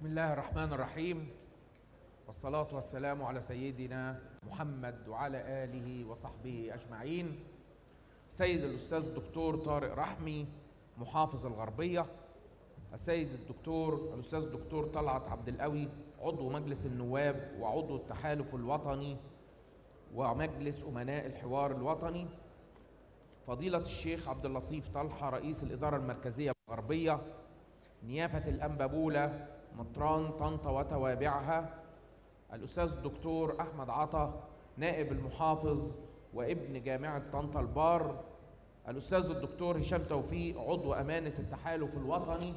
بسم الله الرحمن الرحيم والصلاة والسلام على سيدنا محمد وعلى آله وصحبه أجمعين سيد الأستاذ الدكتور طارق رحمي محافظ الغربية السيد الدكتور الأستاذ الدكتور طلعت عبد القوي عضو مجلس النواب وعضو التحالف الوطني ومجلس أمناء الحوار الوطني فضيلة الشيخ عبد اللطيف طلحة رئيس الإدارة المركزية الغربية نيافة الأنبابولة مطران طنطا وتوابعها الأستاذ الدكتور أحمد عطا نائب المحافظ وابن جامعة طنطا البار الأستاذ الدكتور هشام توفيق عضو أمانة التحالف الوطني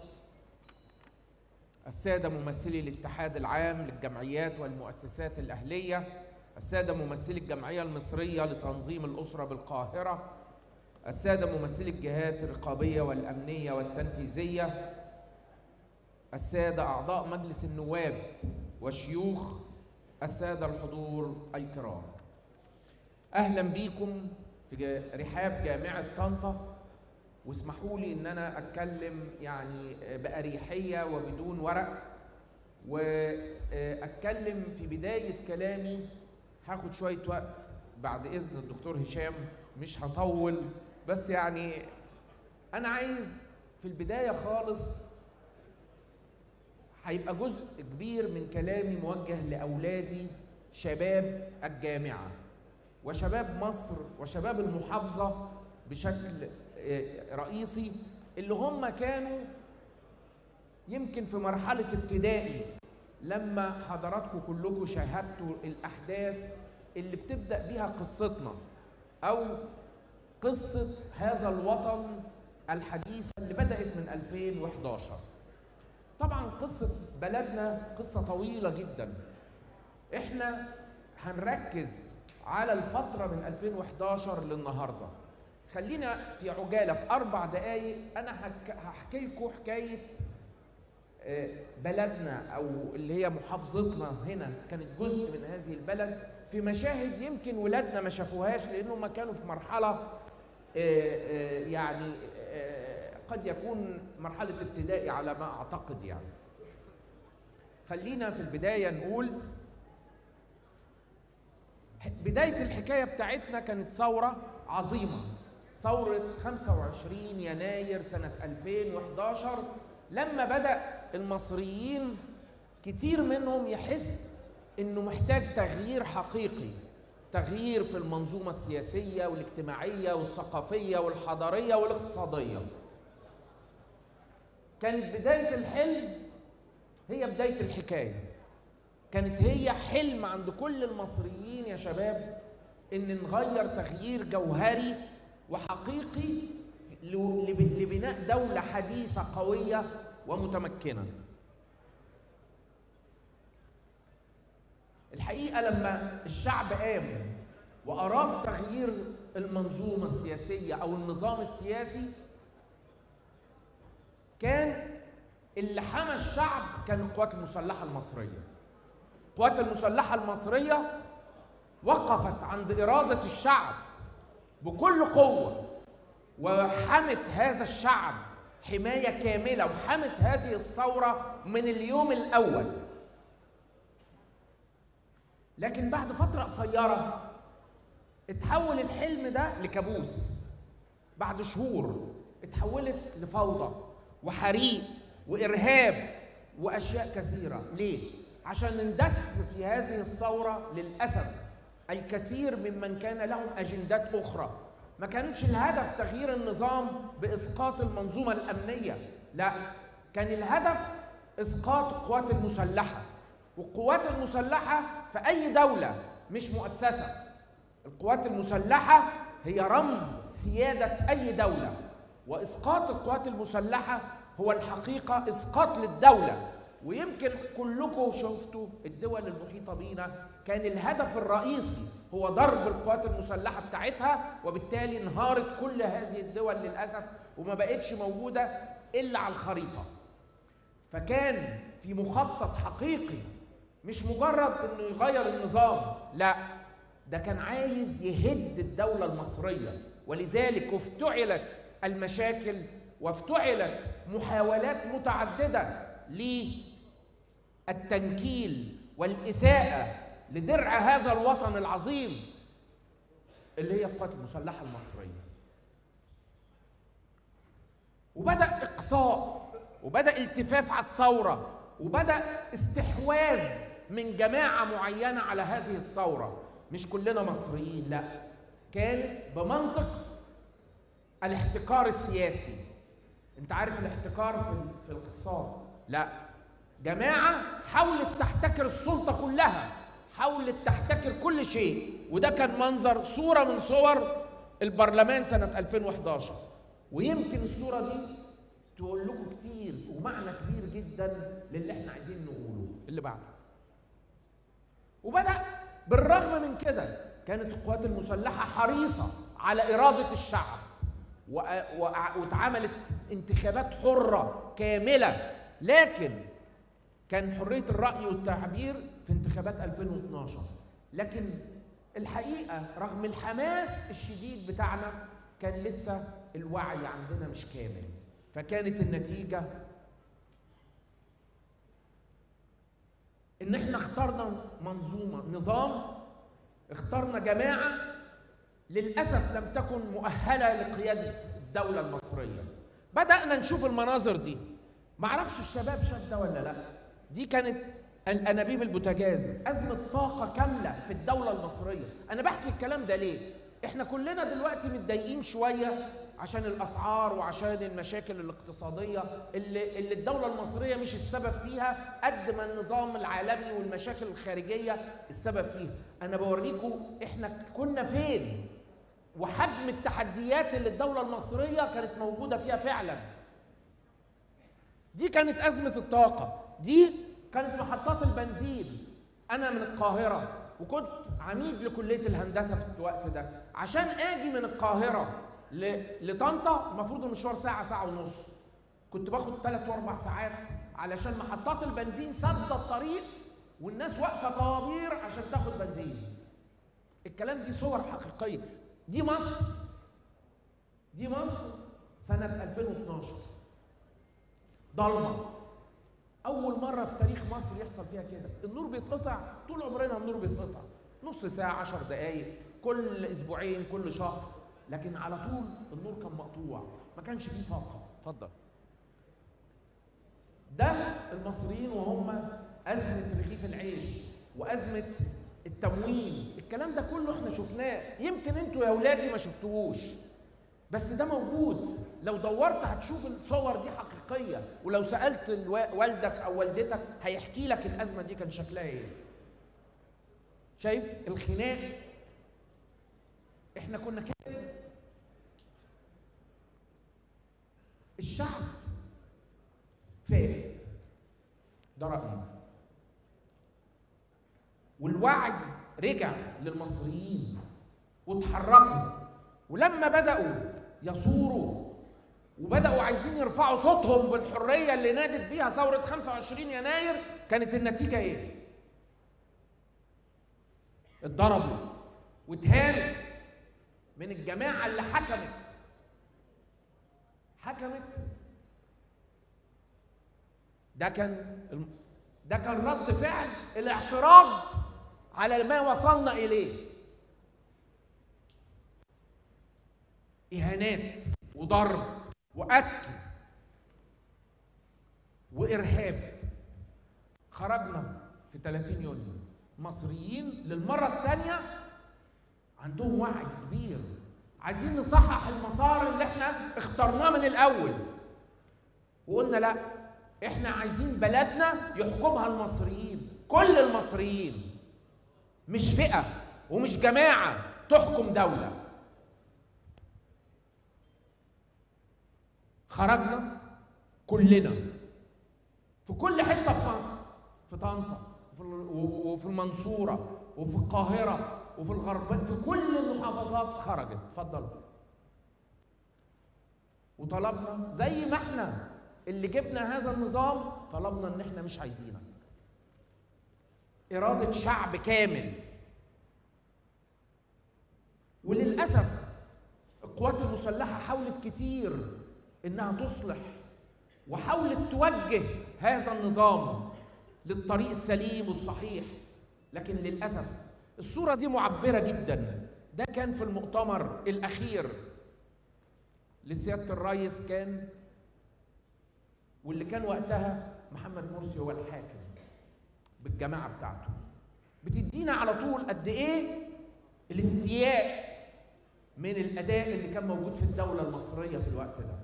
السادة ممثلي الاتحاد العام للجمعيات والمؤسسات الأهلية السادة ممثلي الجمعية المصرية لتنظيم الأسرة بالقاهرة السادة ممثلي الجهات الرقابية والأمنية والتنفيذية السادة أعضاء مجلس النواب وشيوخ السادة الحضور الكرام أهلا بيكم في رحاب جامعة طنطا واسمحوا لي ان انا اتكلم يعني باريحيه وبدون ورق واتكلم في بدايه كلامي هاخد شويه وقت بعد اذن الدكتور هشام مش هطول بس يعني انا عايز في البدايه خالص هيبقى جزء كبير من كلامي موجه لاولادي شباب الجامعه وشباب مصر وشباب المحافظه بشكل رئيسي اللي هم كانوا يمكن في مرحلة ابتدائي لما حضراتكم كلكم شاهدتوا الأحداث اللي بتبدأ بيها قصتنا أو قصة هذا الوطن الحديثة اللي بدأت من 2011 طبعا قصة بلدنا قصة طويلة جدا احنا هنركز على الفترة من 2011 للنهارده خلينا في عجاله في اربع دقائق انا هحكي لكم حكايه بلدنا او اللي هي محافظتنا هنا كانت جزء من هذه البلد في مشاهد يمكن ولادنا ما شافوهاش لانهم ما كانوا في مرحله يعني قد يكون مرحله ابتدائي على ما اعتقد يعني خلينا في البدايه نقول بدايه الحكايه بتاعتنا كانت ثوره عظيمه ثورة 25 يناير سنة 2011 لما بدأ المصريين كتير منهم يحس إنه محتاج تغيير حقيقي تغيير في المنظومة السياسية والاجتماعية والثقافية والحضارية والاقتصادية كانت بداية الحلم هي بداية الحكاية كانت هي حلم عند كل المصريين يا شباب إن نغير تغيير جوهري وحقيقي لبناء دولة حديثة قوية ومتمكنة. الحقيقة لما الشعب قام وأراد تغيير المنظومة السياسية أو النظام السياسي كان اللي حمى الشعب كان القوات المسلحة المصرية. القوات المسلحة المصرية وقفت عند إرادة الشعب بكل قوة وحمت هذا الشعب حماية كاملة وحمت هذه الثورة من اليوم الأول لكن بعد فترة قصيرة اتحول الحلم ده لكابوس بعد شهور اتحولت لفوضى وحريق وإرهاب وأشياء كثيرة ليه؟ عشان اندس في هذه الثورة للأسف الكثير ممن كان لهم اجندات اخرى ما كانش الهدف تغيير النظام باسقاط المنظومه الامنيه لا كان الهدف اسقاط القوات المسلحه والقوات المسلحه في اي دوله مش مؤسسه القوات المسلحه هي رمز سياده اي دوله واسقاط القوات المسلحه هو الحقيقه اسقاط للدوله ويمكن كلكم شفتوا الدول المحيطه بينا كان الهدف الرئيسي هو ضرب القوات المسلحه بتاعتها وبالتالي انهارت كل هذه الدول للاسف وما بقتش موجوده الا على الخريطه فكان في مخطط حقيقي مش مجرد انه يغير النظام لا ده كان عايز يهد الدوله المصريه ولذلك افتعلت المشاكل وافتعلت محاولات متعدده التنكيل والاساءه لدرع هذا الوطن العظيم اللي هي القوات المسلحه المصريه وبدا اقصاء وبدا التفاف على الثوره وبدا استحواذ من جماعه معينه على هذه الثوره مش كلنا مصريين لا كانت بمنطق الاحتكار السياسي انت عارف الاحتكار في في الاقتصاد لا جماعه حاولت تحتكر السلطه كلها حاولت تحتكر كل شيء وده كان منظر صوره من صور البرلمان سنه 2011 ويمكن الصوره دي تقول لكم كتير ومعنى كبير جدا للي احنا عايزين نقوله اللي بعده وبدا بالرغم من كده كانت القوات المسلحه حريصه على اراده الشعب واتعملت انتخابات حره كامله لكن كان حريه الراي والتعبير في انتخابات 2012 لكن الحقيقه رغم الحماس الشديد بتاعنا كان لسه الوعي عندنا مش كامل فكانت النتيجه ان احنا اخترنا منظومه نظام اخترنا جماعه للاسف لم تكن مؤهله لقياده الدوله المصريه بدانا نشوف المناظر دي معرفش الشباب شاف ده ولا لا دي كانت الانابيب البوتاجاز ازمه طاقه كامله في الدوله المصريه انا بحكي الكلام ده ليه احنا كلنا دلوقتي متضايقين شويه عشان الاسعار وعشان المشاكل الاقتصاديه اللي اللي الدوله المصريه مش السبب فيها قد ما النظام العالمي والمشاكل الخارجيه السبب فيها انا بوريكم احنا كنا فين وحجم التحديات اللي الدوله المصريه كانت موجوده فيها فعلا دي كانت ازمه الطاقه دي كانت محطات البنزين انا من القاهره وكنت عميد لكليه الهندسه في الوقت ده عشان اجي من القاهره لطنطا المفروض المشوار ساعه ساعه ونص كنت باخد ثلاث واربع ساعات علشان محطات البنزين سد الطريق والناس واقفه طوابير عشان تاخد بنزين الكلام دي صور حقيقيه دي مصر دي مصر سنه 2012 ضلمه اول مره في تاريخ مصر يحصل فيها كده النور بيتقطع طول عمرنا النور بيتقطع نص ساعه عشر دقائق كل اسبوعين كل شهر لكن على طول النور كان مقطوع ما كانش فيه طاقه اتفضل ده المصريين وهم ازمه رغيف العيش وازمه التموين الكلام ده كله احنا شفناه يمكن انتوا يا اولادي ما شفتوهوش بس ده موجود لو دورت هتشوف الصور دي حقيقيه ولو سالت والدك او والدتك هيحكي لك الازمه دي كان شكلها ايه شايف الخناق احنا كنا كده الشعب فاق ده رأيي والوعي رجع للمصريين واتحركوا ولما بدأوا يصوروا وبدأوا عايزين يرفعوا صوتهم بالحرية اللي نادت بيها ثورة 25 يناير كانت النتيجة ايه؟ اتضربوا واتهانوا من الجماعة اللي حكمت حكمت ده كان ده كان رد فعل الاعتراض على ما وصلنا اليه اهانات وضرب وقتل وارهاب خرجنا في 30 يونيو مصريين للمره الثانيه عندهم وعي كبير عايزين نصحح المسار اللي احنا اخترناه من الاول وقلنا لا احنا عايزين بلدنا يحكمها المصريين كل المصريين مش فئه ومش جماعه تحكم دوله خرجنا كلنا في كل حته في مصر في طنطا وفي المنصوره وفي القاهره وفي الغرب في كل المحافظات خرجت اتفضل وطلبنا زي ما احنا اللي جبنا هذا النظام طلبنا ان احنا مش عايزينك إرادة شعب كامل وللأسف القوات المسلحة حاولت كتير إنها تصلح وحاولت توجه هذا النظام للطريق السليم والصحيح لكن للاسف الصوره دي معبره جدا ده كان في المؤتمر الاخير لسياده الرئيس كان واللي كان وقتها محمد مرسي هو الحاكم بالجماعه بتاعته بتدينا على طول قد ايه الاستياء من الاداء اللي كان موجود في الدوله المصريه في الوقت ده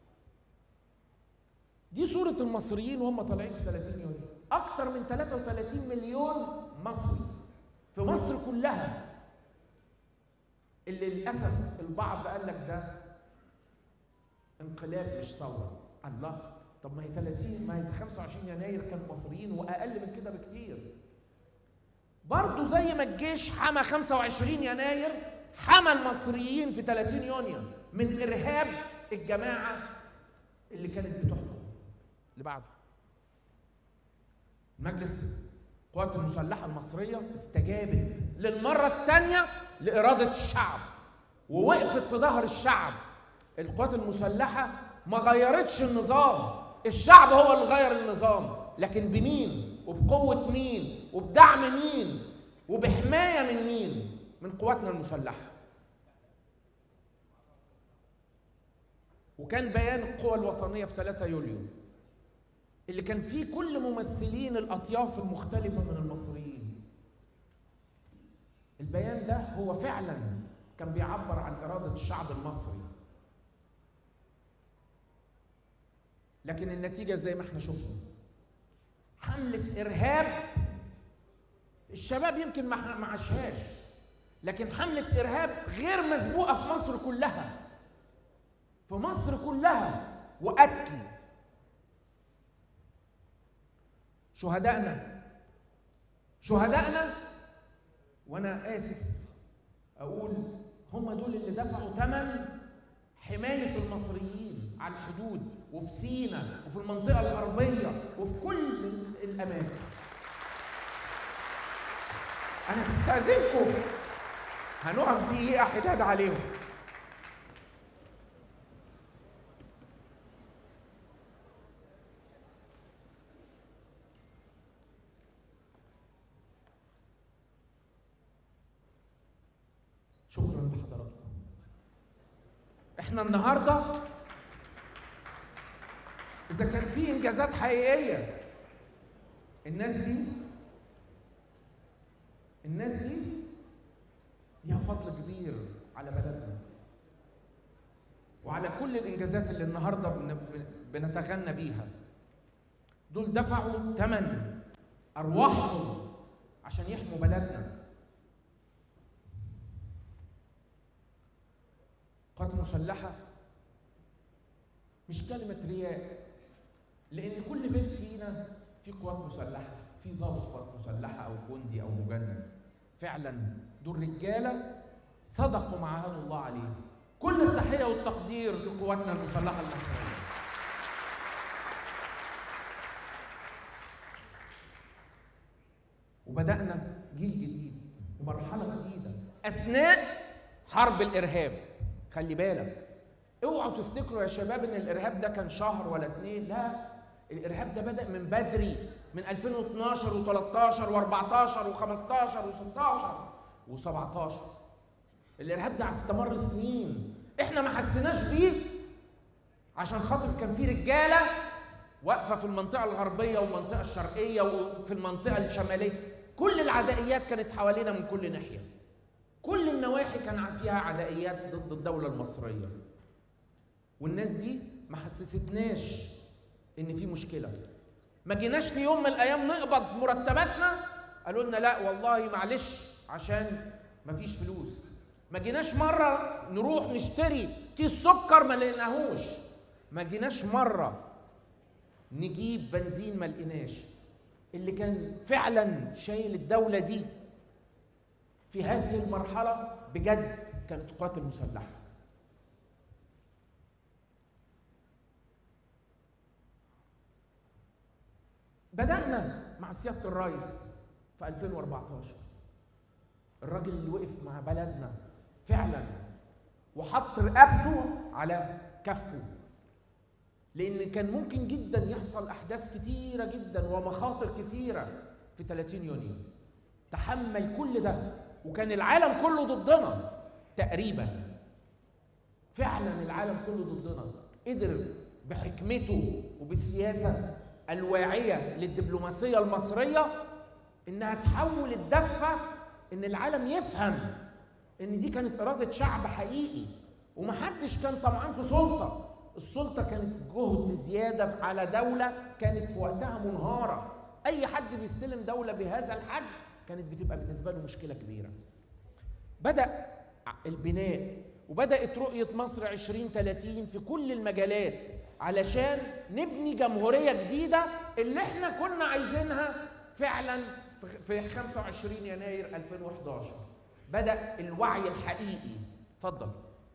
دي صورة المصريين وهم طالعين في 30 يونيو أكثر من 33 مليون مصري في مصر كلها اللي للأسف البعض قال لك ده انقلاب مش ثورة الله طب ما هي 30 ما هي 25 يناير كانوا مصريين وأقل من كده بكتير برضه زي ما الجيش حمى 25 يناير حمى المصريين في 30 يونيو من إرهاب الجماعة اللي كانت بتحكم اللي بعده مجلس القوات المسلحة المصرية استجابت للمرة الثانية لإرادة الشعب ووقفت في ظهر الشعب القوات المسلحة ما غيرتش النظام الشعب هو اللي غير النظام لكن بمين وبقوة مين وبدعم مين وبحماية من مين من قواتنا المسلحة وكان بيان القوى الوطنية في 3 يوليو اللي كان فيه كل ممثلين الأطياف المختلفة من المصريين البيان ده هو فعلا كان بيعبر عن إرادة الشعب المصري لكن النتيجة زي ما احنا شفنا حملة إرهاب الشباب يمكن ما عاشهاش لكن حملة إرهاب غير مسبوقة في مصر كلها في مصر كلها وقتل شهدائنا شهدائنا وانا اسف اقول هم دول اللي دفعوا ثمن حمايه المصريين على الحدود وفي سينا وفي المنطقه الغربيه وفي كل الاماكن انا بستاذنكم هنقف دقيقه حداد عليهم شكرا لحضراتكم احنا النهارده اذا كان في انجازات حقيقيه الناس دي الناس دي ليها فضل كبير على بلدنا وعلى كل الانجازات اللي النهارده بنتغنى بيها دول دفعوا ثمن ارواحهم عشان يحموا بلدنا قوات مسلحة مش كلمة رياء لأن كل بيت فينا في قوات مسلحة في ضابط قوات مسلحة أو جندي أو مجند فعلا دول رجالة صدقوا مع عهد الله عليهم كل التحية والتقدير لقواتنا المسلحة المصرية وبدأنا جيل جديد ومرحلة جديدة أثناء حرب الإرهاب خلي بالك اوعوا تفتكروا يا شباب ان الارهاب ده كان شهر ولا اتنين لا الارهاب ده بدا من بدري من 2012 و13 و14 و15 و16 و17 الارهاب ده استمر سنين احنا ما حسيناش بيه عشان خاطر كان في رجاله واقفه في المنطقه الغربيه والمنطقه الشرقيه وفي المنطقه الشماليه كل العدائيات كانت حوالينا من كل ناحيه كل النواحي كان فيها عدائيات ضد الدولة المصرية والناس دي ما حسستناش ان في مشكلة ما جيناش في يوم من الايام نقبض مرتباتنا قالوا لنا لا والله معلش عشان ما فيش فلوس ما جيناش مرة نروح نشتري كيس سكر ما لقيناهوش ما جيناش مرة نجيب بنزين ما لقيناش اللي كان فعلا شايل الدولة دي في هذه المرحلة بجد كانت القوات المسلحة بدأنا مع سيادة الرئيس في 2014 الراجل اللي وقف مع بلدنا فعلا وحط رقبته على كفه لان كان ممكن جدا يحصل احداث كتيره جدا ومخاطر كتيره في 30 يونيو تحمل كل ده وكان العالم كله ضدنا تقريبا فعلا العالم كله ضدنا قدر بحكمته وبالسياسه الواعيه للدبلوماسيه المصريه انها تحول الدفه ان العالم يفهم ان دي كانت اراده شعب حقيقي ومحدش كان طمعان في سلطه السلطه كانت جهد زياده على دوله كانت في وقتها منهاره اي حد بيستلم دوله بهذا الحجم كانت بتبقى بالنسبه له مشكله كبيره بدا البناء وبدات رؤيه مصر 2030 في كل المجالات علشان نبني جمهوريه جديده اللي احنا كنا عايزينها فعلا في 25 يناير 2011 بدا الوعي الحقيقي اتفضل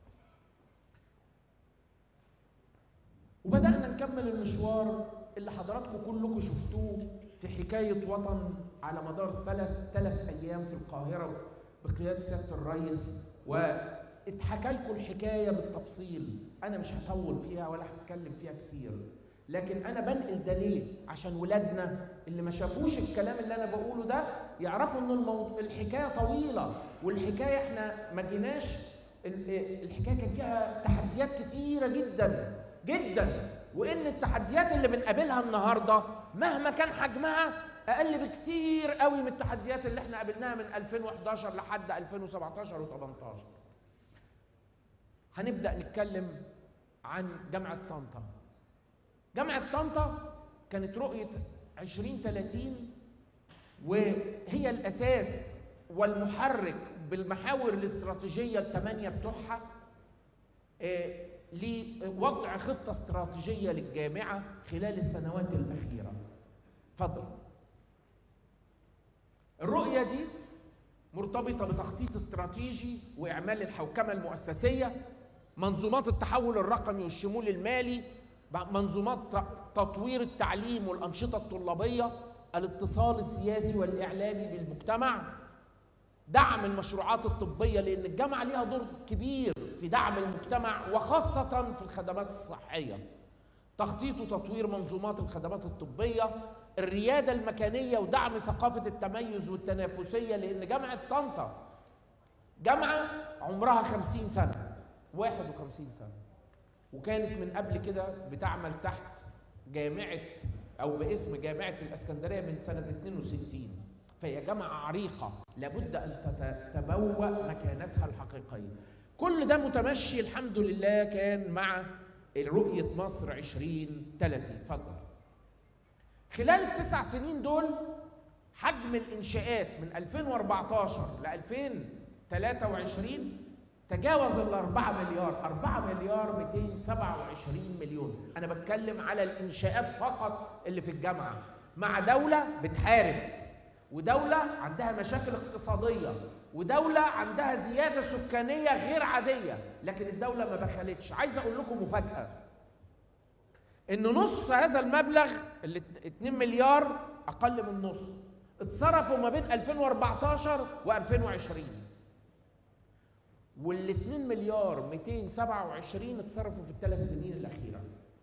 وبدانا نكمل المشوار اللي حضراتكم كلكم شفتوه في حكايه وطن على مدار ثلاث ثلاث ايام في القاهره بقياده سياده الرئيس واتحكى لكم الحكايه بالتفصيل انا مش هطول فيها ولا هتكلم فيها كتير لكن انا بنقل ده ليه عشان ولادنا اللي ما شافوش الكلام اللي انا بقوله ده يعرفوا ان الموضوع الحكايه طويله والحكايه احنا ما جيناش الحكايه كان فيها تحديات كتيره جدا جدا وان التحديات اللي بنقابلها النهارده مهما كان حجمها اقل بكتير قوي من التحديات اللي احنا قابلناها من 2011 لحد 2017 و18 هنبدا نتكلم عن جامعه طنطا جامعه طنطا كانت رؤيه 2030 وهي الاساس والمحرك بالمحاور الاستراتيجيه الثمانيه بتوعها لوضع خطه استراتيجيه للجامعه خلال السنوات الاخيره. اتفضل. الرؤيه دي مرتبطه بتخطيط استراتيجي واعمال الحوكمه المؤسسيه، منظومات التحول الرقمي والشمول المالي، منظومات تطوير التعليم والانشطه الطلابيه، الاتصال السياسي والاعلامي بالمجتمع، دعم المشروعات الطبيه لان الجامعه ليها دور كبير في دعم المجتمع وخاصه في الخدمات الصحيه تخطيط وتطوير منظومات الخدمات الطبيه الرياده المكانيه ودعم ثقافه التميز والتنافسيه لان جامعه طنطا جامعه عمرها خمسين سنه واحد وخمسين سنه وكانت من قبل كده بتعمل تحت جامعه او باسم جامعه الاسكندريه من سنه 62 فهي جامعة عريقة لابد أن تتبوأ مكانتها الحقيقية كل ده متمشي الحمد لله كان مع رؤية مصر 2030 اتفضل خلال التسع سنين دول حجم الإنشاءات من 2014 ل 2023 تجاوز ال 4 مليار 4 مليار 227 مليون أنا بتكلم على الإنشاءات فقط اللي في الجامعة مع دولة بتحارب ودولة عندها مشاكل اقتصادية ودولة عندها زيادة سكانية غير عادية لكن الدولة ما بخلتش عايز أقول لكم مفاجأة إن نص هذا المبلغ اللي 2 مليار أقل من نص اتصرفوا ما بين 2014 و2020 وال 2 مليار 227 اتصرفوا في الثلاث سنين الأخيرة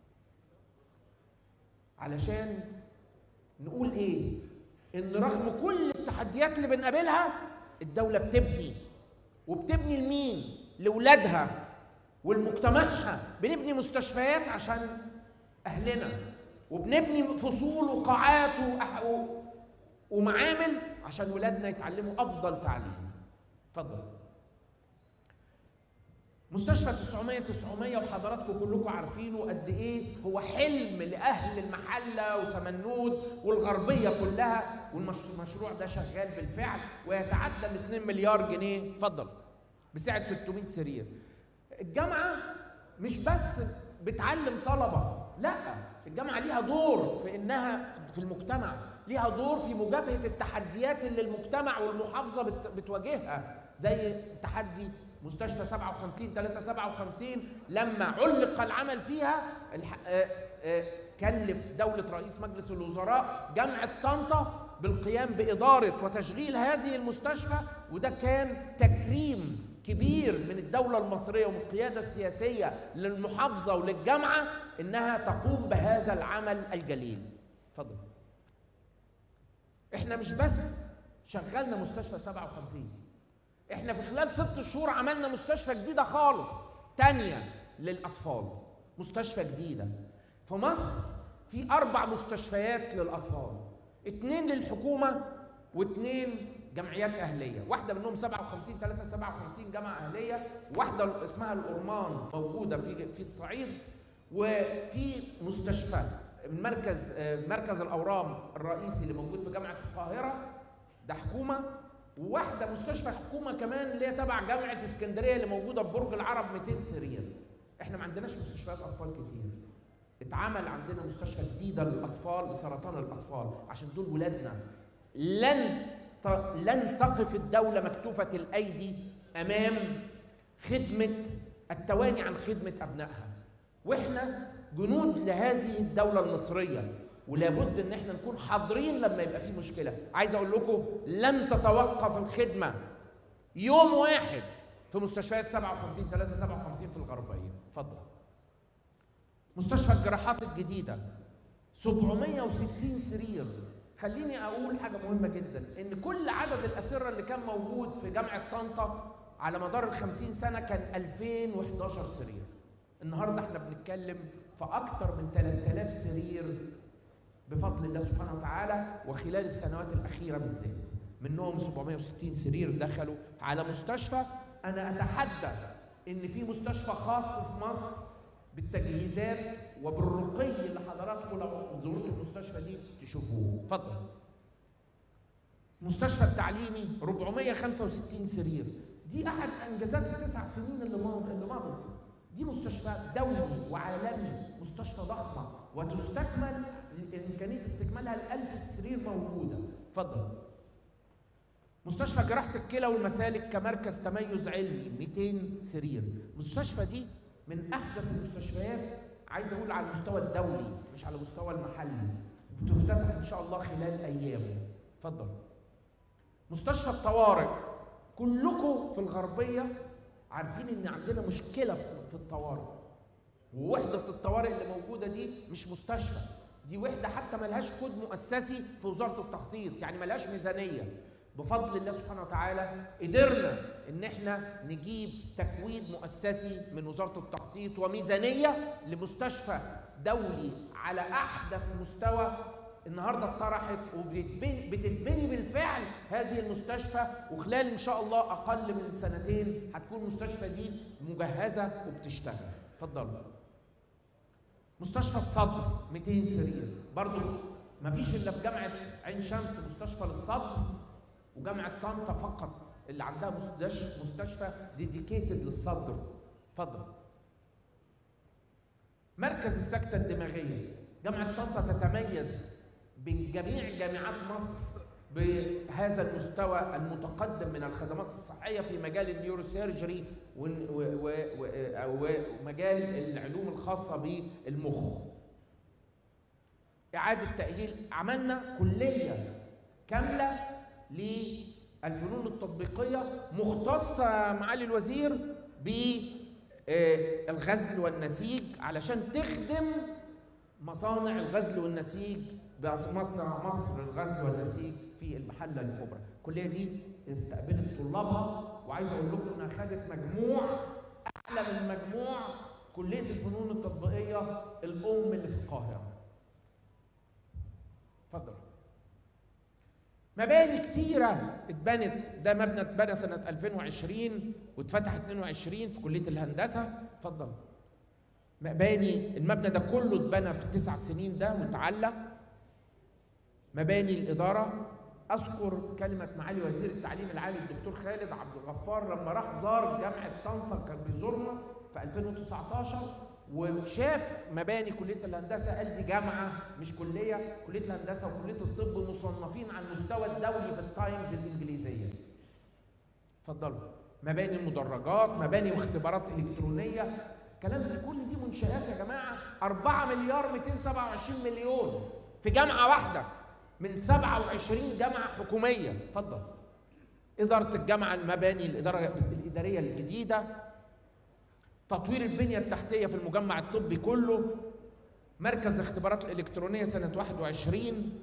علشان نقول إيه؟ ان رغم كل التحديات اللي بنقابلها الدوله بتبني وبتبني لمين لاولادها ولمجتمعها بنبني مستشفيات عشان اهلنا وبنبني فصول وقاعات وأح... ومعامل عشان ولادنا يتعلموا افضل تعليم اتفضل مستشفى 900 900 وحضراتكم كلكم عارفينه قد ايه هو حلم لاهل المحله وسمنود والغربيه كلها والمشروع ده شغال بالفعل ويتعدى ال 2 مليار جنيه اتفضل بسعه 600 سرير الجامعه مش بس بتعلم طلبه لا الجامعه ليها دور في انها في المجتمع ليها دور في مجابهه التحديات اللي المجتمع والمحافظه بتواجهها زي تحدي مستشفى 57 3 57 لما علق العمل فيها كلف دولة رئيس مجلس الوزراء جامعة طنطا بالقيام بإدارة وتشغيل هذه المستشفى وده كان تكريم كبير من الدولة المصرية ومن القيادة السياسية للمحافظة وللجامعة إنها تقوم بهذا العمل الجليل. اتفضل. إحنا مش بس شغلنا مستشفى 57 إحنا في خلال ست شهور عملنا مستشفى جديدة خالص تانية للأطفال. مستشفى جديدة. في مصر في أربع مستشفيات للأطفال. اتنين للحكومة واثنين جمعيات اهليه واحده منهم 57 3 57 جامعه اهليه واحده اسمها الأرمان موجوده في في الصعيد وفي مستشفى مركز مركز الاورام الرئيسي اللي موجود في جامعه القاهره ده حكومه وواحده مستشفى حكومه كمان اللي هي تبع جامعه اسكندريه اللي موجوده في برج العرب 200 سرير احنا ما عندناش مستشفيات اطفال كتير اتعمل عندنا مستشفى جديده للاطفال لسرطان الاطفال عشان دول ولادنا لن لن تقف الدولة مكتوفة الأيدي أمام خدمة التواني عن خدمة أبنائها وإحنا جنود لهذه الدولة المصرية ولابد ان احنا نكون حاضرين لما يبقى في مشكله عايز اقول لكم لن تتوقف الخدمه يوم واحد في مستشفيات 57 3 57 في الغربيه اتفضل مستشفى الجراحات الجديده 760 سرير خليني اقول حاجه مهمه جدا ان كل عدد الاسره اللي كان موجود في جامعه طنطا على مدار ال 50 سنه كان 2011 سرير النهارده احنا بنتكلم في اكثر من 3000 سرير بفضل الله سبحانه وتعالى وخلال السنوات الاخيره بالذات منهم 760 سرير دخلوا على مستشفى انا اتحدى ان في مستشفى خاص في مصر بالتجهيزات وبالرقي اللي حضراتكم لو زورتوا المستشفى دي تشوفوه اتفضل المستشفى التعليمي 465 سرير دي احد انجازات التسع سنين اللي اللي مضت دي مستشفى دولي وعالمي مستشفى ضخمه وتستكمل امكانيه استكمالها ال 1000 سرير موجوده اتفضل مستشفى جراحه الكلى والمسالك كمركز تميز علمي 200 سرير المستشفى دي من احدث المستشفيات عايز اقول على المستوى الدولي مش على المستوى المحلي بتفتتح ان شاء الله خلال ايام اتفضل مستشفى الطوارئ كلكم في الغربيه عارفين ان عندنا مشكله في الطوارئ ووحده الطوارئ اللي موجوده دي مش مستشفى دي وحده حتى ملهاش كود مؤسسي في وزاره التخطيط يعني ملهاش ميزانيه بفضل الله سبحانه وتعالى قدرنا ان احنا نجيب تكوين مؤسسي من وزاره التخطيط وميزانيه لمستشفى دولي على احدث مستوى النهارده اتطرحت وبتتبني بالفعل هذه المستشفى وخلال ان شاء الله اقل من سنتين هتكون المستشفى دي مجهزه وبتشتغل اتفضلوا مستشفى الصدر 200 سرير برضه مفيش الا في جامعه عين شمس مستشفى للصدر وجامعه طنطا فقط اللي عندها مستشفى ديديكيتد للصدر اتفضل مركز السكته الدماغيه جامعه طنطا تتميز بين جميع جامعات مصر بهذا المستوى المتقدم من الخدمات الصحيه في مجال النيوروسيرجري ومجال العلوم الخاصه بالمخ اعاده تاهيل عملنا كليه كامله للفنون التطبيقيه مختصه معالي الوزير بالغزل والنسيج علشان تخدم مصانع الغزل والنسيج بمصنع مصر الغزل والنسيج في المحله الكبرى الكليه دي استقبلت طلابها وعايز اقول لكم انها خدت مجموع اعلى من مجموع كليه الفنون التطبيقيه الام اللي في القاهره اتفضل مباني كتيرة اتبنت ده مبنى اتبنى سنة 2020 واتفتح 22 في كلية الهندسة اتفضل مباني المبنى ده كله اتبنى في التسع سنين ده متعلق مباني الإدارة أذكر كلمة معالي وزير التعليم العالي الدكتور خالد عبد الغفار لما راح زار جامعة طنطا كان بيزورنا في 2019 وشاف مباني كليه الهندسه قال دي جامعه مش كليه كليه الهندسه وكليه الطب مصنفين على المستوى الدولي في التايمز الانجليزيه اتفضلوا مباني المدرجات مباني واختبارات الكترونيه الكلام دي كل دي منشآت يا جماعه 4 مليار 227 مليون في جامعه واحده من 27 جامعه حكوميه اتفضل إدارة الجامعة المباني الإدارة الإدارية الجديدة تطوير البنية التحتية في المجمع الطبي كله مركز الاختبارات الإلكترونية سنة 21 اللي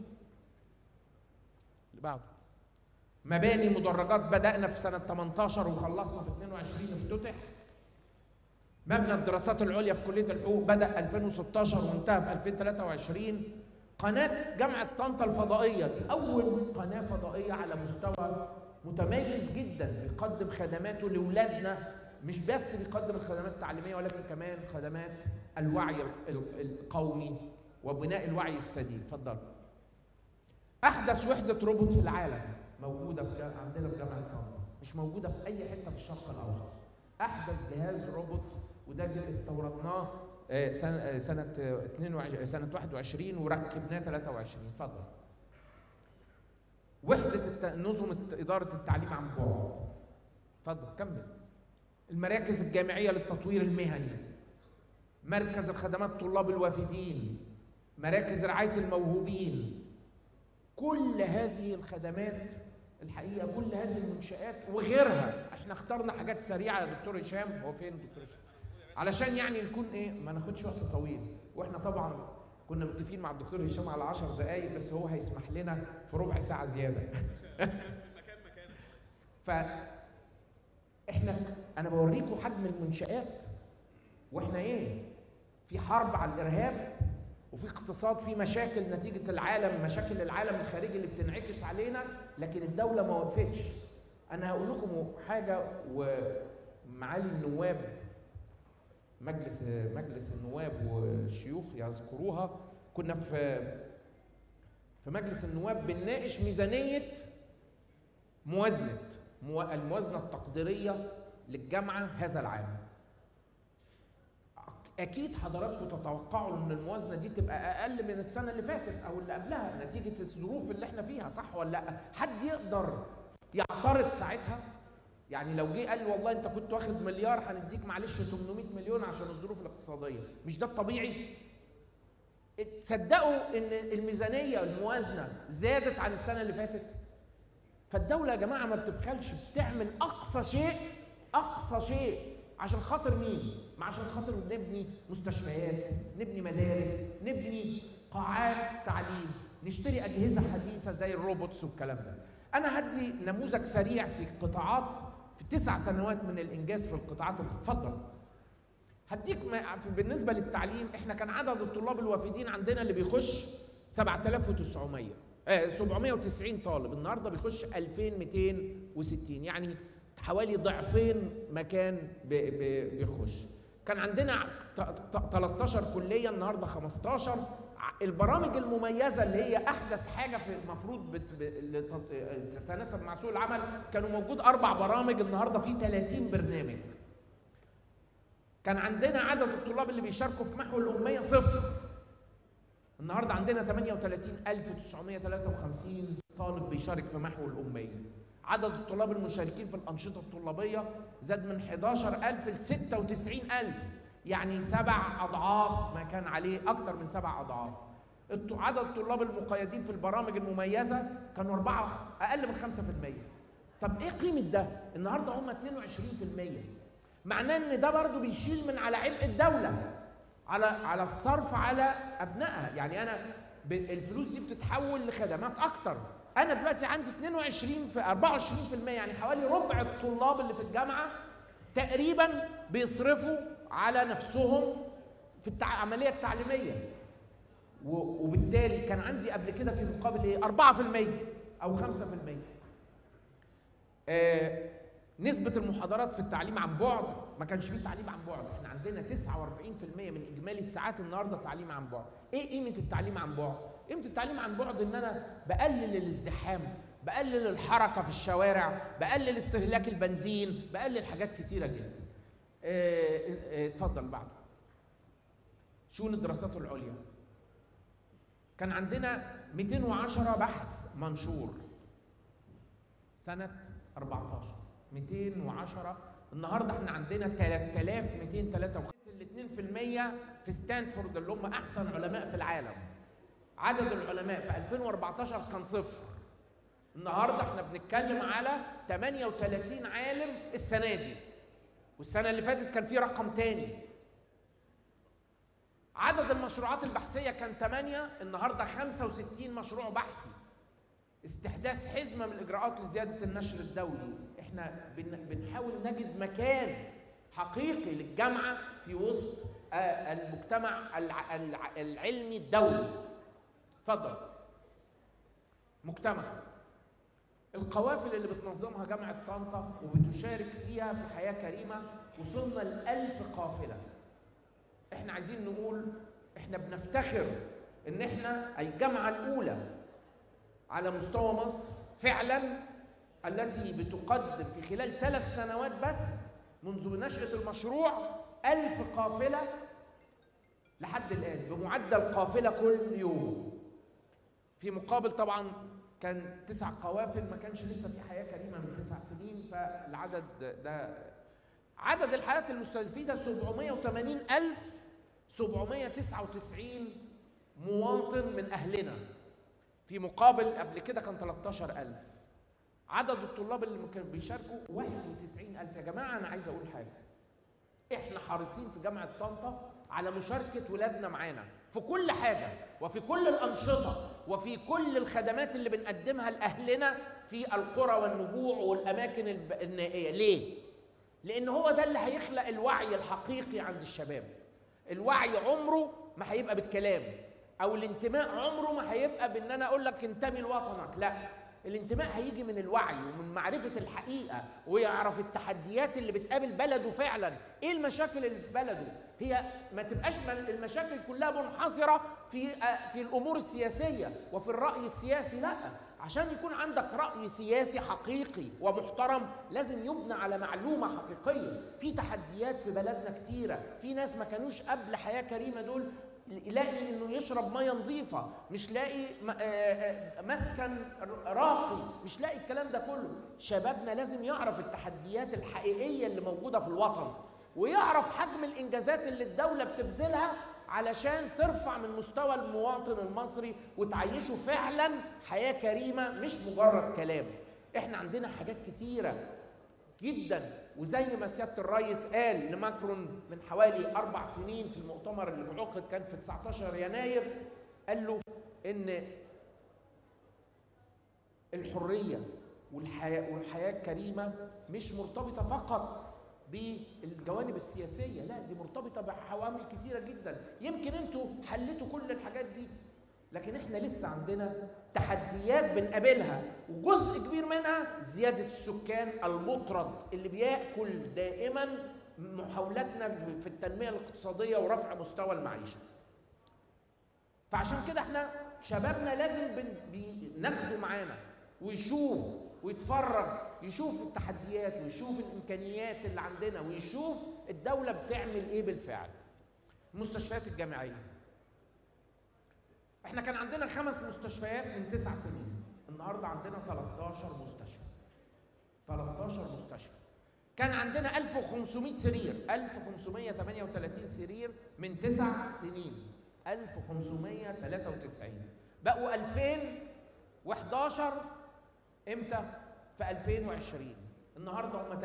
بعده مباني مدرجات بدأنا في سنة 18 وخلصنا في 22 افتتح مبنى الدراسات العليا في كلية الحقوق بدأ 2016 وانتهى في 2023 قناة جامعة طنطا الفضائية دي أول قناة فضائية على مستوى متميز جدا بيقدم خدماته لأولادنا مش بس بيقدم الخدمات التعليمية ولكن كمان خدمات الوعي القومي وبناء الوعي السديد اتفضل أحدث وحدة روبوت في العالم موجودة في عندنا في جامعة طنطا مش موجودة في أي حتة في الشرق الأوسط أحدث جهاز روبوت وده اللي استوردناه سنة سنة 22 سنة 21 وركبناه 23 اتفضل وحدة الت... نظم إدارة التعليم عن بعد اتفضل كمل المراكز الجامعية للتطوير المهني مركز الخدمات طلاب الوافدين مراكز رعاية الموهوبين كل هذه الخدمات الحقيقة كل هذه المنشآت وغيرها احنا اخترنا حاجات سريعة يا دكتور هشام هو فين دكتور هشام علشان يعني نكون ايه ما ناخدش وقت طويل واحنا طبعا كنا متفقين مع الدكتور هشام على 10 دقايق بس هو هيسمح لنا في ربع ساعة زيادة ف احنا انا بوريكم حجم المنشآت واحنا ايه في حرب على الارهاب وفي اقتصاد في مشاكل نتيجة العالم مشاكل العالم الخارجي اللي بتنعكس علينا لكن الدولة ما وقفتش أنا هقول لكم حاجة ومعالي النواب مجلس مجلس النواب والشيوخ يذكروها كنا في في مجلس النواب بنناقش ميزانية موازنة الموازنة التقديرية للجامعة هذا العام اكيد حضراتكم تتوقعوا ان الموازنه دي تبقى اقل من السنه اللي فاتت او اللي قبلها نتيجه الظروف اللي احنا فيها صح ولا لا حد يقدر يعترض ساعتها يعني لو جه قال والله انت كنت واخد مليار هنديك معلش 800 مليون عشان الظروف الاقتصاديه مش ده الطبيعي تصدقوا ان الميزانيه الموازنه زادت عن السنه اللي فاتت فالدوله يا جماعه ما بتبخلش بتعمل اقصى شيء اقصى شيء عشان خاطر مين؟ ما عشان خاطر نبني مستشفيات، نبني مدارس، نبني قاعات تعليم، نشتري أجهزة حديثة زي الروبوتس والكلام ده. أنا هدي نموذج سريع في قطاعات في تسع سنوات من الإنجاز في القطاعات اتفضل. هديك بالنسبة للتعليم احنا كان عدد الطلاب الوافدين عندنا اللي بيخش 7900 آه 790 طالب النهارده بيخش 2260 يعني حوالي ضعفين مكان بيخش كان عندنا 13 كليه النهارده 15 البرامج المميزه اللي هي احدث حاجه في المفروض تتناسب مع سوق العمل كانوا موجود اربع برامج النهارده في 30 برنامج كان عندنا عدد الطلاب اللي بيشاركوا في محو الاميه صفر النهارده عندنا 38953 طالب بيشارك في محو الاميه عدد الطلاب المشاركين في الأنشطة الطلابية زاد من 11000 ل 96000 يعني سبع أضعاف ما كان عليه أكثر من سبع أضعاف عدد الطلاب المقيدين في البرامج المميزة كانوا أربعة أقل من 5% طب إيه قيمة ده؟ النهاردة هم 22% معناه إن ده برضه بيشيل من على عبء الدولة على على الصرف على أبنائها يعني أنا الفلوس دي بتتحول لخدمات أكتر انا دلوقتي عندي 22 في 24% يعني حوالي ربع الطلاب اللي في الجامعه تقريبا بيصرفوا على نفسهم في العمليه التعليميه وبالتالي كان عندي قبل كده في مقابل ايه 4% او 5% آه نسبة المحاضرات في التعليم عن بعد ما كانش فيه تعليم عن بعد، احنا عندنا 49% من اجمالي الساعات النهارده تعليم عن بعد، ايه قيمة التعليم عن بعد؟ قيمة التعليم عن بعد ان انا بقلل الازدحام، بقلل الحركة في الشوارع، بقلل استهلاك البنزين، بقلل حاجات كتيرة جدا. اتفضل بعد. شؤون الدراسات العليا. كان عندنا 210 بحث منشور سنة 14 210 النهارده احنا عندنا 3253 ال 2% في ستانفورد اللي هم احسن علماء في العالم عدد العلماء في 2014 كان صفر النهارده احنا بنتكلم على 38 عالم السنه دي والسنه اللي فاتت كان في رقم تاني عدد المشروعات البحثيه كان 8 النهارده 65 مشروع بحثي استحداث حزمه من الاجراءات لزياده النشر الدولي احنا بن- بنحاول نجد مكان حقيقي للجامعه في وسط آه، المجتمع الع- الع- العلمي الدولي اتفضل مجتمع القوافل اللي بتنظمها جامعة طنطا وبتشارك فيها في حياة كريمة وصلنا لألف قافلة احنا عايزين نقول احنا بنفتخر ان احنا الجامعة الأولى على مستوى مصر فعلا التي بتقدم في خلال ثلاث سنوات بس منذ نشأة المشروع ألف قافلة لحد الآن بمعدل قافلة كل يوم في مقابل طبعا كان تسع قوافل ما كانش لسه في حياه كريمه من تسع سنين فالعدد ده عدد الحالات المستفيده 780 ألف 799 مواطن من أهلنا في مقابل قبل كده كان 13000 عدد الطلاب اللي كانوا بيشاركوا 91000 يا جماعة أنا عايز أقول حاجة احنا حريصين في جامعه طنطا على مشاركه ولادنا معانا في كل حاجه وفي كل الانشطه وفي كل الخدمات اللي بنقدمها لاهلنا في القرى والنجوع والاماكن الب- النائيه ليه لان هو ده اللي هيخلق الوعي الحقيقي عند الشباب الوعي عمره ما هيبقى بالكلام او الانتماء عمره ما هيبقى بان انا اقول لك انتمي لوطنك لا الانتماء هيجي من الوعي ومن معرفة الحقيقة ويعرف التحديات اللي بتقابل بلده فعلا ايه المشاكل اللي في بلده هي ما تبقاش من- المشاكل كلها منحصرة في آه، في الامور السياسية وفي الرأي السياسي لا عشان يكون عندك رأي سياسي حقيقي ومحترم لازم يبنى على معلومة حقيقية في تحديات في بلدنا كتيرة في ناس ما كانوش قبل حياة كريمة دول يلاقي انه يشرب ميه نظيفه مش لاقي م- آه، آه، مسكن ر- راقي مش لاقي الكلام ده كله شبابنا لازم يعرف التحديات الحقيقيه اللي موجوده في الوطن ويعرف حجم الانجازات اللي الدوله بتبذلها علشان ترفع من مستوى المواطن المصري وتعيشه فعلا حياه كريمه مش مجرد كلام احنا عندنا حاجات كتيره جدا وزي ما سياده الرئيس قال لماكرون من حوالي اربع سنين في المؤتمر اللي عقد كان في 19 يناير قال له ان الحريه والحياه والحياه الكريمه مش مرتبطه فقط بالجوانب السياسيه لا دي مرتبطه بعوامل كتيره جدا يمكن انتوا حليتوا كل الحاجات دي لكن احنا لسه عندنا تحديات بنقابلها وجزء كبير منها زياده السكان المطرد اللي بياكل دائما محاولاتنا في التنميه الاقتصاديه ورفع مستوى المعيشه فعشان كده احنا شبابنا لازم بن- بي- ناخده معانا ويشوف ويتفرج يشوف التحديات ويشوف الامكانيات اللي عندنا ويشوف الدوله بتعمل ايه بالفعل المستشفيات الجامعيه احنا كان عندنا خمس مستشفيات من تسع سنين النهارده عندنا 13 مستشفى 13 مستشفى كان عندنا 1500 سرير 1538 سرير من تسع سنين 1593 بقوا 2011 امتى؟ في 2020 النهارده هم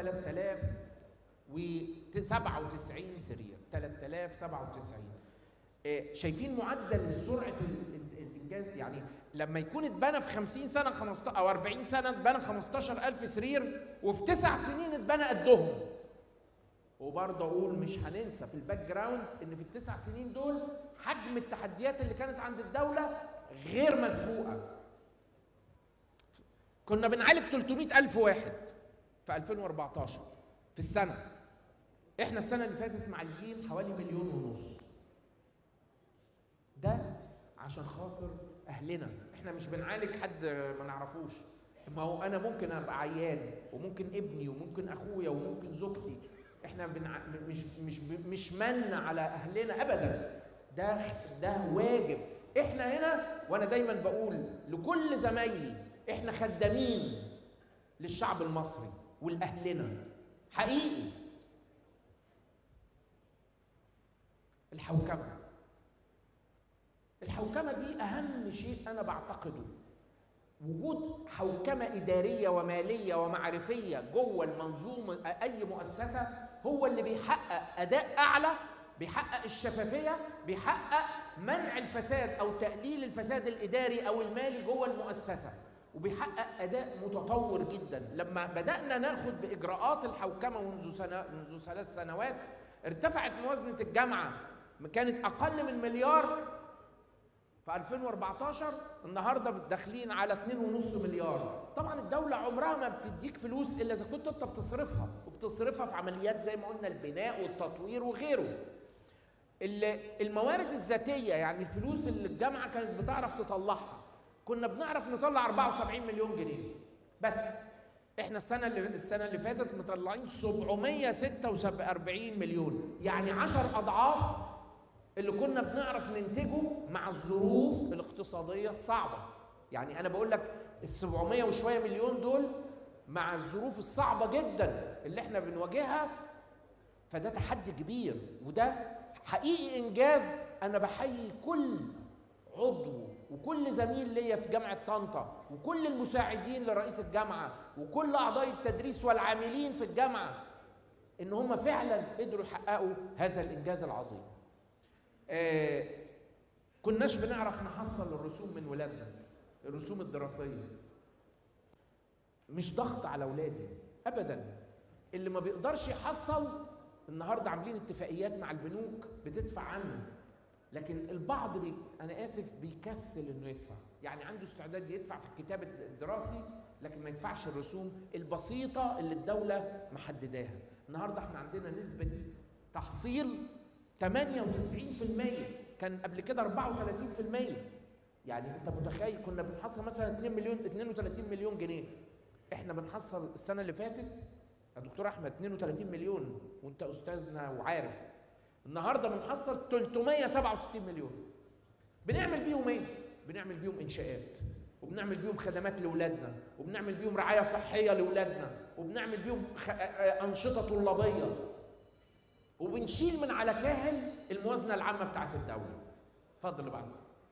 3097 سرير 3097 آه، شايفين معدل سرعه ال- ال- الانجاز يعني لما يكون اتبنى في 50 سنه 15 او 40 سنه اتبنى 15000 سرير وفي تسع سنين اتبنى قدهم وبرضه اقول مش هننسى في الباك جراوند ان في التسع سنين دول حجم التحديات اللي كانت عند الدوله غير مسبوقه كنا بنعالج 300 ألف واحد في 2014 في السنة احنا السنة اللي فاتت معالجين حوالي مليون ونص ده عشان خاطر أهلنا احنا مش بنعالج حد ما نعرفوش ما هو أنا ممكن أبقى عيان وممكن ابني وممكن أخويا وممكن زوجتي احنا بنع... مش مش مش من على أهلنا أبدا ده ده واجب احنا هنا وانا دايما بقول لكل زمايلي احنا خدامين للشعب المصري ولاهلنا حقيقي الحوكمه الحوكمه دي اهم شيء انا بعتقده وجود حوكمة إدارية ومالية ومعرفية جوه المنظومة أي مؤسسة هو اللي بيحقق أداء أعلى بيحقق الشفافية بيحقق منع الفساد أو تقليل الفساد الإداري أو المالي جوه المؤسسة وبيحقق أداء متطور جدا لما بدأنا ناخد بإجراءات الحوكمة منذ سنة منذ ثلاث سنوات ارتفعت موازنة الجامعة كانت أقل من مليار في 2014 النهارده داخلين على 2.5 مليار طبعا الدوله عمرها ما بتديك فلوس الا اذا كنت انت بتصرفها وبتصرفها في عمليات زي ما قلنا البناء والتطوير وغيره الموارد الذاتيه يعني الفلوس اللي الجامعه كانت بتعرف تطلعها كنا بنعرف نطلع 74 مليون جنيه بس احنا السنه اللي السنه اللي فاتت مطلعين 746 مليون يعني 10 اضعاف اللي كنا بنعرف ننتجه مع الظروف الاقتصاديه الصعبه يعني انا بقول لك ال 700 وشويه مليون دول مع الظروف الصعبه جدا اللي احنا بنواجهها فده تحدي كبير وده حقيقي انجاز انا بحيي كل عضو وكل زميل ليا في جامعه طنطا وكل المساعدين لرئيس الجامعه وكل اعضاء التدريس والعاملين في الجامعه ان هم فعلا قدروا يحققوا هذا الانجاز العظيم آه كناش بنعرف نحصل الرسوم من ولادنا الرسوم الدراسيه مش ضغط على اولادي ابدا اللي ما بيقدرش يحصل النهارده عاملين اتفاقيات مع البنوك بتدفع عنه لكن البعض بي... انا اسف بيكسل انه يدفع يعني عنده استعداد يدفع في الكتاب الدراسي لكن ما يدفعش الرسوم البسيطه اللي الدوله محدداها النهارده احنا عندنا نسبه تحصيل 98% كان قبل كده 34% يعني انت متخيل كنا بنحصل مثلا 2 مليون 32 مليون جنيه احنا بنحصل السنه اللي فاتت يا دكتور احمد 32 مليون وانت استاذنا وعارف النهارده بنحصل 367 مليون بنعمل بيهم ايه بنعمل بيهم انشاءات وبنعمل بيهم خدمات لاولادنا وبنعمل بيهم رعايه صحيه لاولادنا وبنعمل بيهم خ... انشطه طلابيه وبنشيل من على كاهل الموازنه العامه بتاعت الدوله اتفضل بعد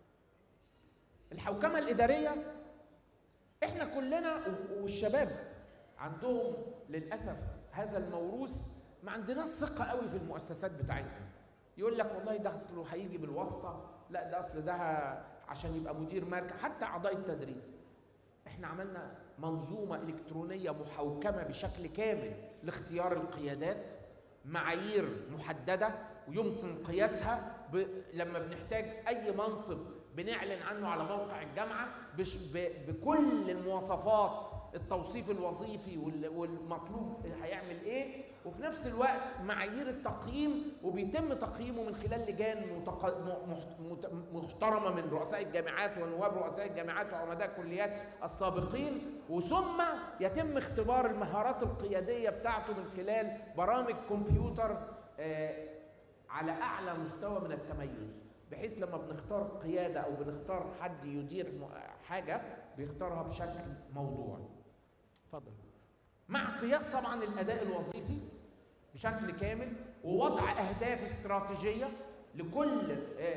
الحوكمه الاداريه احنا كلنا والشباب عندهم للاسف هذا الموروث ما عندناش ثقه قوي في المؤسسات بتاعتنا يقول لك والله ده اصله هيجي بالواسطه لا ده اصل ده عشان يبقى مدير مركز حتى اعضاء التدريس احنا عملنا منظومه الكترونيه محوكمه بشكل كامل لاختيار القيادات معايير محدده ويمكن قياسها ب... لما بنحتاج اي منصب بنعلن عنه على موقع الجامعه بش... ب... بكل المواصفات التوصيف الوظيفي وال... والمطلوب هيعمل ايه وفي نفس الوقت معايير التقييم وبيتم تقييمه من خلال لجان متق... مت... محترمه من رؤساء الجامعات ونواب رؤساء الجامعات وعمداء الكليات السابقين وثم يتم اختبار المهارات القياديه بتاعته من خلال برامج كمبيوتر آه على اعلى مستوى من التميز بحيث لما بنختار قياده او بنختار حد يدير حاجه بيختارها بشكل موضوعي اتفضل مع قياس طبعا الاداء الوظيفي بشكل كامل ووضع اهداف استراتيجيه لكل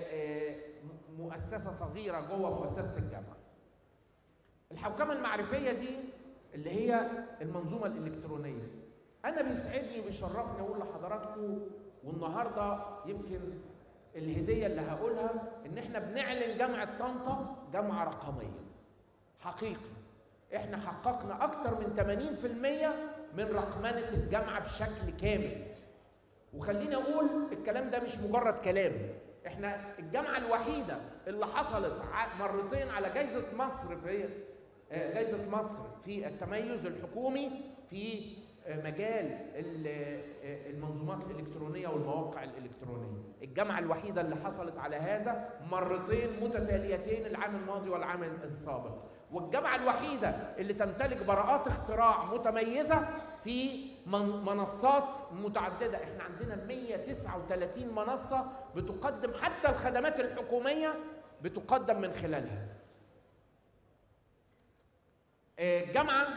مؤسسه صغيره جوه مؤسسه الجامعه الحوكمه المعرفيه دي اللي هي المنظومه الالكترونيه انا بيسعدني وبيشرفني اقول لحضراتكم والنهارده يمكن الهديه اللي هقولها ان احنا بنعلن جامعه طنطا جامعه رقميه حقيقي احنا حققنا اكتر من 80% من رقمنه الجامعه بشكل كامل وخليني اقول الكلام ده مش مجرد كلام احنا الجامعه الوحيده اللي حصلت مرتين على جائزه مصر في جائزه مصر في التميز الحكومي في مجال المنظومات الالكترونيه والمواقع الالكترونيه الجامعه الوحيده اللي حصلت على هذا مرتين متتاليتين العام الماضي والعام السابق والجامعه الوحيده اللي تمتلك براءات اختراع متميزه في منصات متعدده احنا عندنا 139 منصه بتقدم حتى الخدمات الحكوميه بتقدم من خلالها الجامعه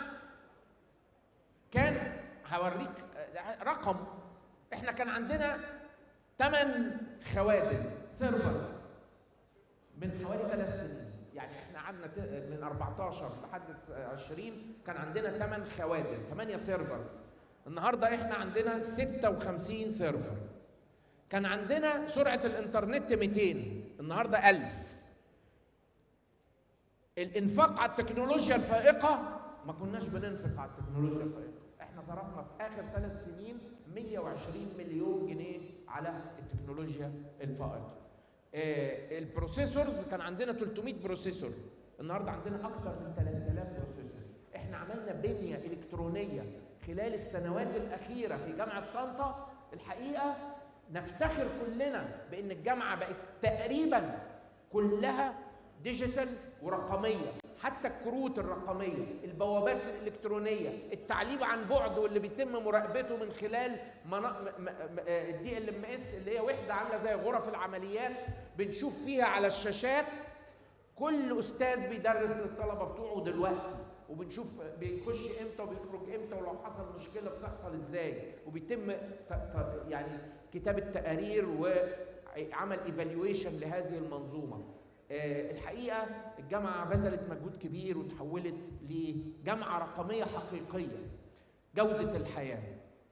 كان هوريك رقم احنا كان عندنا 8 خوادم سيرفرز من حوالي ثلاث سنين يعني احنا قعدنا ت- من 14 لحد 20 كان عندنا 8 خوادم 8 سيرفرز النهارده احنا عندنا 56 سيرفر كان عندنا سرعه الانترنت 200 النهارده 1000 الانفاق على التكنولوجيا الفائقه ما كناش بننفق على التكنولوجيا الفائقه احنا صرفنا في اخر ثلاث سنين 120 مليون جنيه على التكنولوجيا الفائقه آه، البروسيسورز كان عندنا 300 بروسيسور النهارده عندنا اكثر من 3000 بروسيسور احنا عملنا بنيه الكترونيه خلال السنوات الاخيره في جامعه طنطا الحقيقه نفتخر كلنا بان الجامعه بقت تقريبا كلها ديجيتال ورقميه حتى الكروت الرقميه البوابات الالكترونيه التعليم عن بعد واللي بيتم مراقبته من خلال الدي ال ام اس اللي هي وحده عامله زي غرف العمليات بنشوف فيها على الشاشات كل استاذ بيدرس للطلبه بتوعه دلوقتي وبنشوف بيخش امتى وبيخرج امتى ولو حصل مشكله بتحصل ازاي وبيتم ت- ت- يعني كتابه تقارير وعمل ايفالويشن لهذه المنظومه آه، الحقيقه الجامعه بذلت مجهود كبير وتحولت لجامعه رقميه حقيقيه جوده الحياه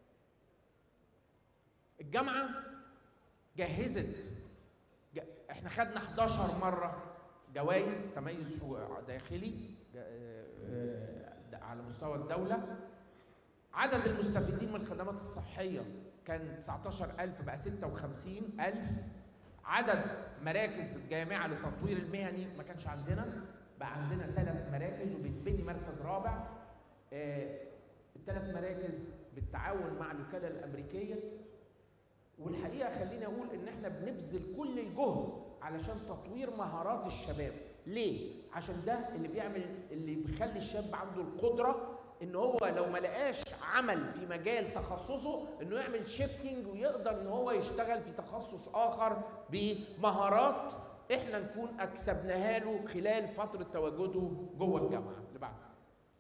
الجامعه جهزت ج- احنا خدنا 11 مره جوائز تميز داخلي ج- آه، آه، على مستوى الدوله عدد المستفيدين من الخدمات الصحيه كان 19000 بقى 56000 عدد مراكز الجامعه للتطوير المهني ما كانش عندنا بقى عندنا ثلاث مراكز وبيتبني مركز رابع آه، الثلاث مراكز بالتعاون مع الوكاله الامريكيه والحقيقه خليني اقول ان احنا بنبذل كل الجهد علشان تطوير مهارات الشباب ليه عشان ده اللي بيعمل اللي بيخلي الشاب عنده القدره ان هو لو ما لقاش عمل في مجال تخصصه انه يعمل شيفتنج ويقدر ان هو يشتغل في تخصص اخر بمهارات احنا نكون اكسبناها له خلال فتره تواجده جوه الجامعه اللي بعدها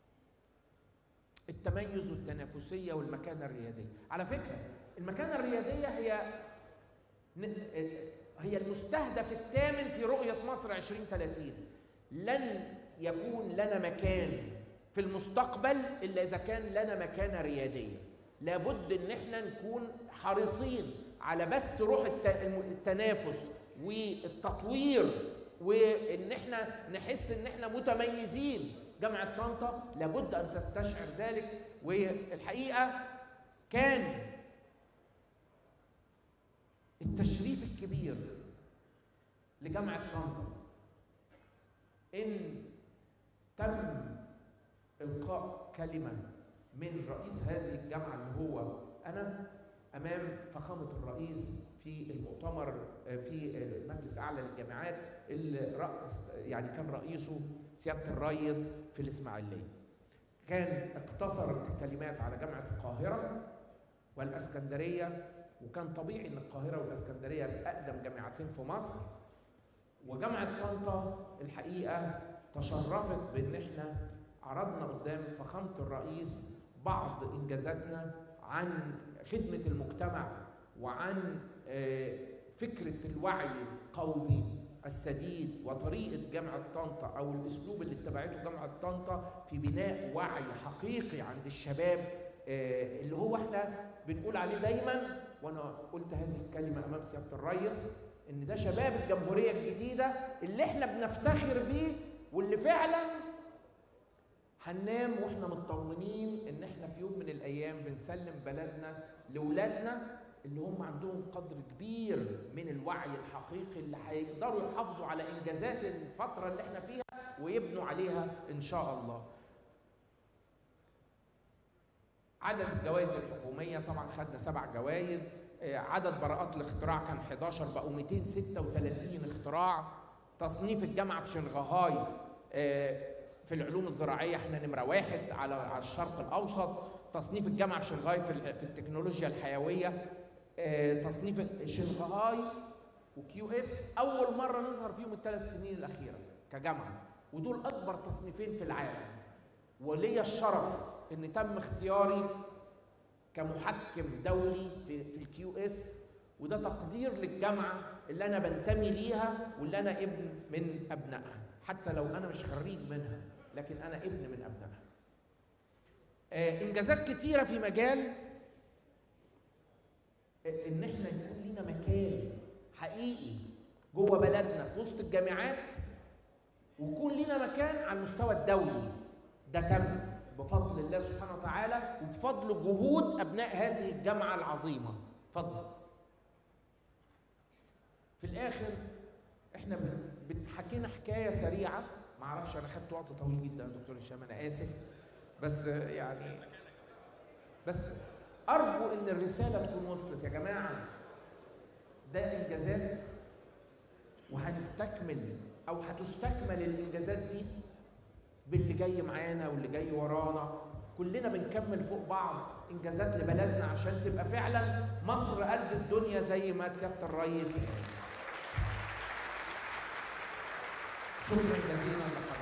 التميز والتنافسيه والمكانه الرياديه على فكره المكانه الرياديه هي هي المستهدف الثامن في رؤيه مصر 2030 لن يكون لنا مكان في المستقبل الا اذا كان لنا مكانه رياديه لابد ان احنا نكون حريصين على بس روح التنافس والتطوير وان احنا نحس ان احنا متميزين جامعه طنطا لابد ان تستشعر ذلك والحقيقه كان التشريف الكبير لجامعه طنطا ان تم القاء كلمه من رئيس هذه الجامعه اللي هو انا امام فخامه الرئيس في المؤتمر في مجلس اعلى للجامعات اللي رأس يعني كان رئيسه سياده الرئيس في الاسماعيليه. كان اقتصر الكلمات على جامعه القاهره والاسكندريه وكان طبيعي ان القاهره والاسكندريه اقدم جامعتين في مصر وجامعه طنطا الحقيقه تشرفت بان احنا عرضنا قدام فخامه الرئيس بعض انجازاتنا عن خدمه المجتمع وعن فكره الوعي القومي السديد وطريقه جامعه طنطا او الاسلوب اللي اتبعته جامعه طنطا في بناء وعي حقيقي عند الشباب اللي هو احنا بنقول عليه دايما وانا قلت هذه الكلمه امام سياده الرئيس ان ده شباب الجمهوريه الجديده اللي احنا بنفتخر بيه واللي فعلا هننام واحنا مطمنين ان احنا في يوم من الايام بنسلم بلدنا لاولادنا اللي هم عندهم قدر كبير من الوعي الحقيقي اللي هيقدروا يحافظوا على انجازات الفتره اللي احنا فيها ويبنوا عليها ان شاء الله. عدد الجوائز الحكوميه طبعا خدنا سبع جوائز عدد براءات الاختراع كان 11 بقوا 236 اختراع تصنيف الجامعه في شنغهاي في العلوم الزراعيه احنا نمره واحد على على الشرق الاوسط تصنيف الجامعه في شنغهاي في, في التكنولوجيا الحيويه تصنيف شنغهاي وكيو اس اول مره نظهر فيهم الثلاث سنين الاخيره كجامعه ودول اكبر تصنيفين في العالم وليا الشرف ان تم اختياري كمحكم دولي في, في الكيو اس وده تقدير للجامعه اللي انا بنتمي ليها واللي انا ابن من ابنائها حتى لو انا مش خريج منها لكن انا ابن من ابنائها آه، انجازات كتيره في مجال آه، ان احنا يكون لنا مكان حقيقي جوه بلدنا في وسط الجامعات ويكون لنا مكان على المستوى الدولي ده تم بفضل الله سبحانه وتعالى وبفضل جهود ابناء هذه الجامعه العظيمه اتفضل في الاخر احنا بن- بن- حكينا حكايه سريعه ما اعرفش انا خدت وقت طويل جدا يا دكتور هشام انا اسف بس آه، يعني بس ارجو ان الرساله تكون وصلت يا جماعه ده انجازات وهنستكمل او هتستكمل الانجازات دي باللي جاي معانا واللي جاي ورانا كلنا بنكمل فوق بعض انجازات لبلدنا عشان تبقى فعلا مصر قد الدنيا زي ما سياده الرئيس قال. شكرا جزيلا لحضرتك